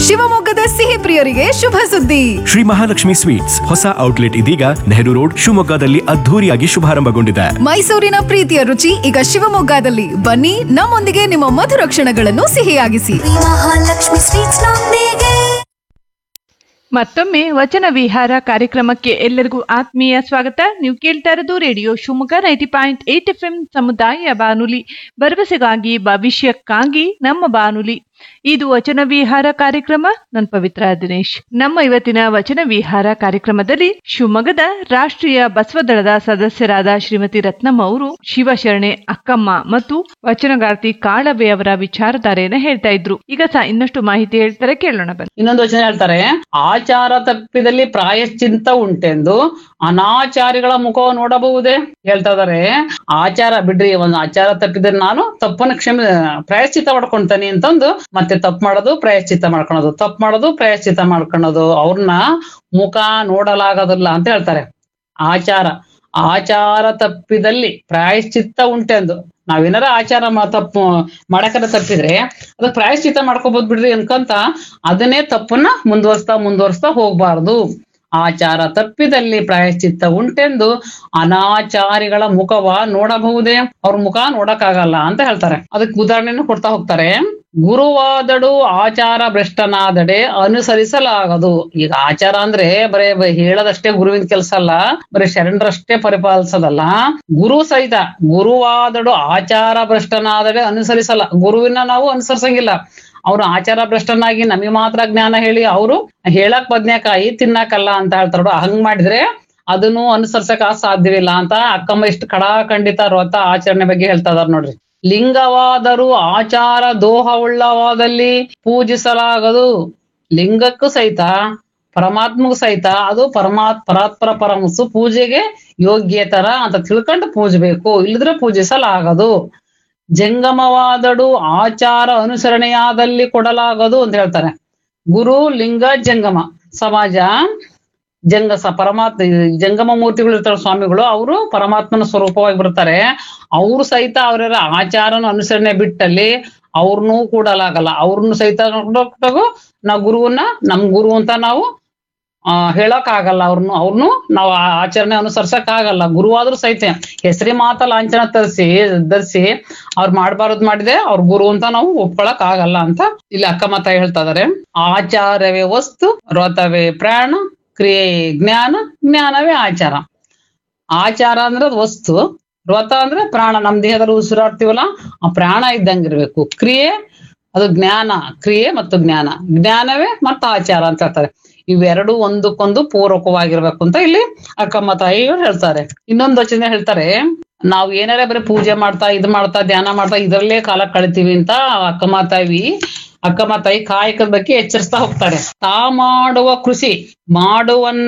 ಶಿವಮೊಗ್ಗದ ಸಿಹಿ ಪ್ರಿಯರಿಗೆ ಶುಭ ಸುದ್ದಿ ಶ್ರೀ ಮಹಾಲಕ್ಷ್ಮಿ ಸ್ವೀಟ್ಸ್ ಹೊಸ ಔಟ್ಲೆಟ್ ಇದೀಗ ನೆಹರು ರೋಡ್ ಶಿವಮೊಗ್ಗದಲ್ಲಿ ಅದ್ಧೂರಿಯಾಗಿ ಶುಭಾರಂಭಗೊಂಡಿದೆ ಮೈಸೂರಿನ ಪ್ರೀತಿಯ ರುಚಿ ಈಗ ಶಿವಮೊಗ್ಗದಲ್ಲಿ ಬನ್ನಿ ನಮ್ಮೊಂದಿಗೆ ನಿಮ್ಮ ಮಧುರ ಕ್ಷಣಗಳನ್ನು ಸಿಹಿಯಾಗಿಸಿ ಮಹಾಲಕ್ಷ್ಮಿ ಸ್ವೀಟ್ಸ್ ನೊಂದಿಗೆ ಮತ್ತೊಮ್ಮೆ ವಚನ ವಿಹಾರ ಕಾರ್ಯಕ್ರಮಕ್ಕೆ ಎಲ್ಲರಿಗೂ ಆತ್ಮೀಯ ಸ್ವಾಗತ ನೀವು ಕೇಳ್ತಾ ಇರೋದು radio Shivamogga ninety point eight F M ಸಮುದಾಯ ಬಾನುಲಿ ಭರವಸೆಗಾಗಿ ಭವಿಷ್ಯಕ್ಕಾಗಿ ನಮ್ಮ ಬಾನುಲಿ ಇದು ವಚನ ವಿಹಾರ ಕಾರ್ಯಕ್ರಮ ನನ್ನ ಪವಿತ್ರ ದಿನೇಶ್ ನಮ್ಮ ಇವತ್ತಿನ ವಚನ ವಿಹಾರ ಕಾರ್ಯಕ್ರಮದಲ್ಲಿ ಶಿವಮೊಗ್ಗದ ರಾಷ್ಟ್ರೀಯ ಬಸವದಳದ ಸದಸ್ಯರಾದ ಶ್ರೀಮತಿ ರತ್ನಮ್ಮ ಅವರು ಶಿವಶರಣೆ ಅಕ್ಕಮ್ಮ ಮತ್ತು ವಚನಗಾರ್ತಿ ಕಾಳವೆ ಅವರ ವಿಚಾರಧಾರೆಯನ್ನ ಹೇಳ್ತಾ ಇದ್ರು ಈಗ ಸಹ ಇನ್ನಷ್ಟು ಮಾಹಿತಿ ಹೇಳ್ತಾರೆ ಕೇಳೋಣ ಬನ್ನಿ ಇನ್ನೊಂದು ವಚನ ಹೇಳ್ತಾರೆ ಆಚಾರ ತಪ್ಪಿದಲ್ಲಿ ಪ್ರಾಯಶ್ಚಿತ್ತ ಉಂಟೆಂದು ಅನಾಚಾರಿಗಳ ಮುಖ ನೋಡಬಹುದೇ ಹೇಳ್ತಾ ಇದಾರೆ ಆಚಾರ ಬಿಡ್ರಿ ಒಂದು ಆಚಾರ ತಪ್ಪಿದ್ರೆ ನಾನು ತಪ್ಪನ್ನು ಕ್ಷಮೆ ಪ್ರಾಯಶ್ಚಿತ್ತ ಮಾಡ್ಕೊಂತಾನೆ ಅಂತಂದು ಮತ್ತೆ ತಪ್ಪು ಮಾಡೋದು ಪ್ರಾಯಶ್ಚಿತ್ತ ಮಾಡ್ಕೊಳೋದು ತಪ್ಪು ಮಾಡೋದು ಪ್ರಾಯಶ್ಚಿತ್ತ ಮಾಡ್ಕೊಳೋದು ಅವ್ರನ್ನ ಮುಖ ನೋಡಲಾಗದಿಲ್ಲ ಅಂತ ಹೇಳ್ತಾರೆ ಆಚಾರ ಆಚಾರ ತಪ್ಪಿದಲ್ಲಿ ಪ್ರಾಯಶ್ಚಿತ್ತ ಉಂಟೆಂದು ನಾವೇನಾರ ಆಚಾರ ಮಾ- ತಪ್ಪು ಮಾಡಕರ ತಪ್ಪಿದ್ರೆ ಅದಕ್ಕೆ ಪ್ರಾಯಶ್ಚಿತ್ತ ಮಾಡ್ಕೋಬಹುದು ಬಿಡ್ರಿ ಅನ್ಕಂತ ಅದನ್ನೇ ತಪ್ಪನ್ನ ಮುಂದುವರ್ಸ್ತಾ ಮುಂದುವರ್ಸ್ತಾ ಹೋಗ್ಬಾರ್ದು ಆಚಾರ ತಪ್ಪಿದಲ್ಲಿ ಪ್ರಾಯಶ್ಚಿತ್ತ ಉಂಟೆಂದು ಅನಾಚಾರಿಗಳ ಮುಖವ ನೋಡಬಹುದೇ ಅವ್ರ ಮುಖ ನೋಡಕ್ಕಾಗಲ್ಲ ಅಂತ ಹೇಳ್ತಾರೆ ಅದಕ್ಕೆ ಉದಾಹರಣೆಯನ್ನು ಕೊಡ್ತಾ ಹೋಗ್ತಾರೆ ಗುರುವಾದಡು ಆಚಾರ ಭ್ರಷ್ಟನಾದಡೆ ಅನುಸರಿಸಲಾಗದು ಈಗ ಆಚಾರ ಅಂದ್ರೆ ಬರೇ ಬ- ಹೇಳದಷ್ಟೇ ಗುರುವಿನ ಕೆಲಸ ಅಲ್ಲ ಬರೀ ಶರಣರಷ್ಟೇ ಪರಿಪಾಲಿಸೋದಲ್ಲ ಗುರು ಸಹಿತ ಗುರುವಾದಡು ಆಚಾರ ಭ್ರಷ್ಟನಾದಡೆ ಅನುಸರಿಸಲ್ಲ ಗುರುವಿನ ನಾವು ಅನುಸರಿಸಂಗಿಲ್ಲ ಅವ್ರು ಆಚಾರ ಭ್ರಷ್ಟನಾಗಿ ನಮಗೆ ಮಾತ್ರ ಜ್ಞಾನ ಹೇಳಿ ಅವರು ಹೇಳಕ್ ಬದ್ನೆಕಾಯಿ ತಿನ್ನಕಲ್ಲ ಅಂತ ಹೇಳ್ತಾರ ಹಂಗ್ ಮಾಡಿದ್ರೆ ಅದನ್ನು ಅನುಸರಿಸಕ್ ಸಾಧ್ಯವಿಲ್ಲ ಅಂತ ಅಕ್ಕಮ್ಮ ಇಷ್ಟು ಕಡಾಖಂಡಿತ ವ್ರತ ಆಚರಣೆ ಬಗ್ಗೆ ಹೇಳ್ತಾ ಇದಾರ ನೋಡ್ರಿ ಲಿಂಗವಾದರೂ ಆಚಾರ ದೋಹವುಳ್ಳವಾದಲ್ಲಿ ಪೂಜಿಸಲಾಗದು ಲಿಂಗಕ್ಕೂ ಸಹಿತ ಪರಮಾತ್ಮಗೂ ಸಹಿತ ಅದು ಪರಮಾತ್ ಪರಾತ್ಪರ ಪರಮಸ್ಸು ಪೂಜೆಗೆ ಯೋಗ್ಯತರ ಅಂತ ತಿಳ್ಕೊಂಡು ಪೂಜಬೇಕು ಇಲ್ಲದ್ರೆ ಪೂಜಿಸಲಾಗದು ಜಂಗಮವಾದಡು ಆಚಾರ ಅನುಸರಣೆಯಾದಲ್ಲಿ ಕೊಡಲಾಗದು ಅಂತ ಹೇಳ್ತಾರೆ ಗುರು ಲಿಂಗ ಜಂಗಮ ಸಮಾಜ ಜಂಗ ಸ ಪರಮಾತ್ಮ ಜಂಗಮ ಮೂರ್ತಿಗಳು ಇರ್ತಾರೆ ಸ್ವಾಮಿಗಳು ಅವರು ಪರಮಾತ್ಮನ ಸ್ವರೂಪವಾಗಿ ಬರ್ತಾರೆ ಅವ್ರು ಸಹಿತ ಅವರ ಆಚಾರನ ಅನುಸರಣೆ ಬಿಟ್ಟಲ್ಲಿ ಅವ್ರನ್ನೂ ಕೂಡಲಾಗಲ್ಲ ಅವ್ರನ್ನು ಸಹಿತ ನೋಡ್ಬಿಟ್ಟು ನಾವು ಗುರುವನ್ನ ನಮ್ ಗುರು ಅಂತ ನಾವು ಆ ಹೇಳಕ್ ಆಗಲ್ಲ ಅವ್ರನ್ನು ಅವ್ರನ್ನು ನಾವು ಆ ಆಚರಣೆ ಅನುಸರ್ಸಕ್ ಆಗಲ್ಲ ಗುರುವಾದ್ರೂ ಸಹಿತ ಹೆಸರಿ ಮಾತ ಲಾಂಛನ ತರಿಸಿ ಧರಿಸಿ ಅವ್ರು ಮಾಡ್ಬಾರದ್ ಮಾಡಿದೆ ಅವ್ರ ಗುರು ಅಂತ ನಾವು ಒಪ್ಕೊಳಕ್ ಆಗಲ್ಲ ಅಂತ ಇಲ್ಲಿ ಅಕ್ಕಮ್ಮ ತಾಯಿ ಹೇಳ್ತಾ ಇದಾರೆ ಆಚಾರವೇ ವಸ್ತು ವ್ರತವೇ ಪ್ರಾಣ ಕ್ರಿಯೆ ಜ್ಞಾನ ಜ್ಞಾನವೇ ಆಚಾರ ಆಚಾರ ಅಂದ್ರೆ ಅದು ವಸ್ತು ವ್ರತ ಅಂದ್ರೆ ಪ್ರಾಣ ನಮ್ ದೇಹದಲ್ಲಿ ಉಸಿರಾಡ್ತೀವಲ್ಲ ಆ ಪ್ರಾಣ ಇದ್ದಂಗಿರ್ಬೇಕು ಕ್ರಿಯೆ ಅದು ಜ್ಞಾನ ಕ್ರಿಯೆ ಮತ್ತು ಜ್ಞಾನ ಜ್ಞಾನವೇ ಮತ್ತು ಆಚಾರ ಅಂತ ಹೇಳ್ತಾರೆ ಇವೆರಡು ಒಂದಕ್ಕೊಂದು ಪೂರಕವಾಗಿರ್ಬೇಕು ಅಂತ ಇಲ್ಲಿ ಅಕ್ಕಮ್ಮ ತಾಯಿಯವರು ಹೇಳ್ತಾರೆ ಇನ್ನೊಂದು ವಚನ ಹೇಳ್ತಾರೆ ನಾವು ಏನಾರೇ ಬರೀ ಪೂಜೆ ಮಾಡ್ತಾ ಇದು ಮಾಡ್ತಾ ಧ್ಯಾನ ಮಾಡ್ತಾ ಇದರಲ್ಲೇ ಕಾಲ ಕಳಿತೀವಿ ಅಂತ ಅಕ್ಕಮ್ಮ ತಾಯಿ ಅಕ್ಕಮ್ಮ ತಾಯಿ ಕಾಯಕದ ಬಗ್ಗೆ ಎಚ್ಚರಿಸ್ತಾ ಹೋಗ್ತಾರೆ ತಾ ಮಾಡುವ ಕೃಷಿ ಮಾಡುವನ್ನ